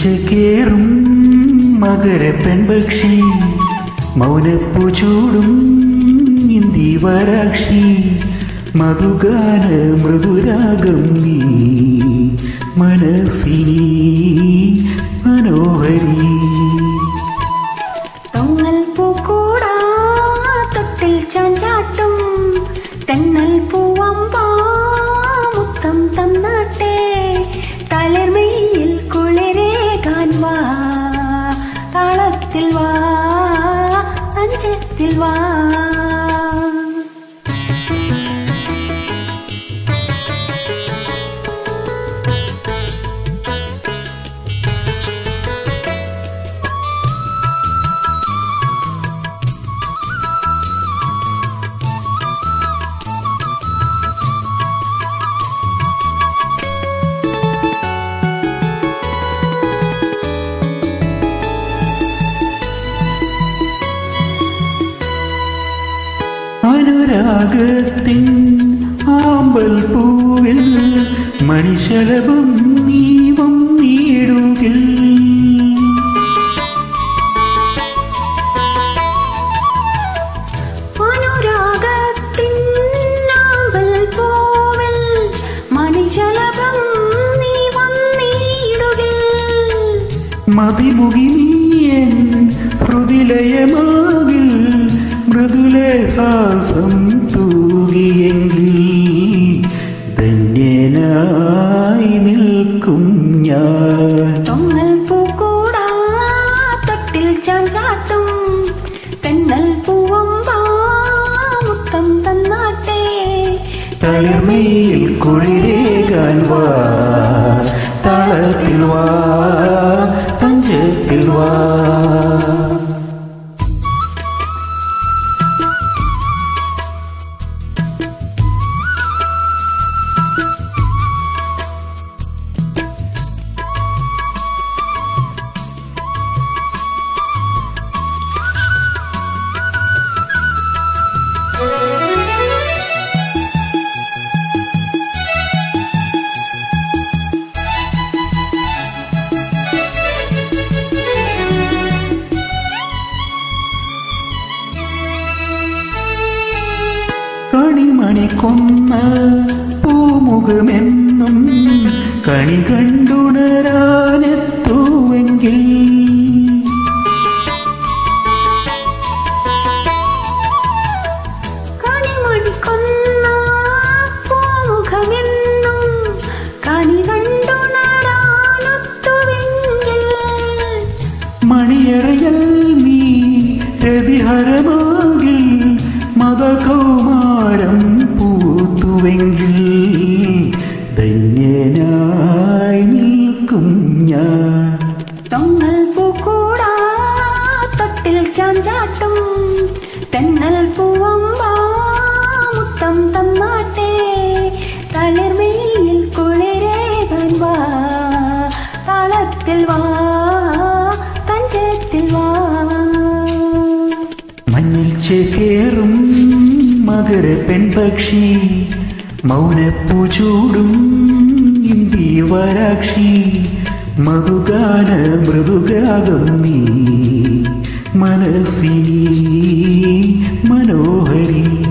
ചേക്കേറും മകര പെൺപക്ഷി മൗനപ്പു ചൂടും ഇന്ദി വരാക്ഷി മധുഗാന മൃദുരാഗം നീ മനസ്സിനി മനോഹരി തൊങ്ങൽ പൂക്കൂടാ തൊട്ടിൽ ചാഞ്ചാട്ടും തെന്നൽ പൂവമ്പാ മുത്തം തന്നാട്ടെ തളിർമയിൽ കുളിരേകാൻ വാ താളത്തിൽ വാ അഞ്ചത്തിൽ വാ അനുരാഗത്തിൻ ആമ്പൽ പൂവിൽ മണിശലഭം നീവം നീടുകിൽ അനുരാഗത്തിൻ നാവൽ പൂവിൽ മണിശലഭം നീ വന്നിടുകിൽ മതിമുകി നീയൻ ഹൃദിലയമാകിൽ മൃദുലഹാസം തൂകിയെങ്കിൽ ധന്യനായി നിൽക്കും ഞാൻ തൊങ്ങൽ പൂക്കൂടാ തൊട്ടിൽ ചാഞ്ചാട്ടും തെന്നൽ പൂവമ്പാ മുത്തം തന്നാട്ടെ തളിർമയിൽ കുളിരേകാൻ വാ താളത്തിൽ വാ തഞ്ചത്തിൽ വാ കണിമണി കൊന്ന പൂമുഖമെന്നും കണി കണ്ടുണരാനെത്തുവെങ്കിൽ കണിമണിക്കൊന്ന പൂമുഖമെന്നും കണി കണ്ടുണരാനൊത്തുവെങ്കിൽ മണിയറയൽ നീ രതിഹരമാകിൽ മതകൗമാരം പൂത്തുവെങ്കിൽ ധന്യനായി നിൽക്കും ഞാൻ തൊങ്ങൽ പൂക്കൂടാ തൊട്ടിൽ ചാഞ്ചാട്ടും തെന്നൽ പൂവമ്പാ മുത്തം തന്നാട്ടെ തളിർമയിൽ കുളിരേകാൻ വാ താളത്തിൽ വാ തഞ്ചത്തിൽ വാ മഞ്ഞിൽ ചേക്കേറും മകര പെൺപക്ഷി മൗനപ്പൂ ചൂടും ഇന്ദി വരാക്ഷി മധുഗാന മൃദുഗാകം നീ മനസ്സിനി മനോഹരി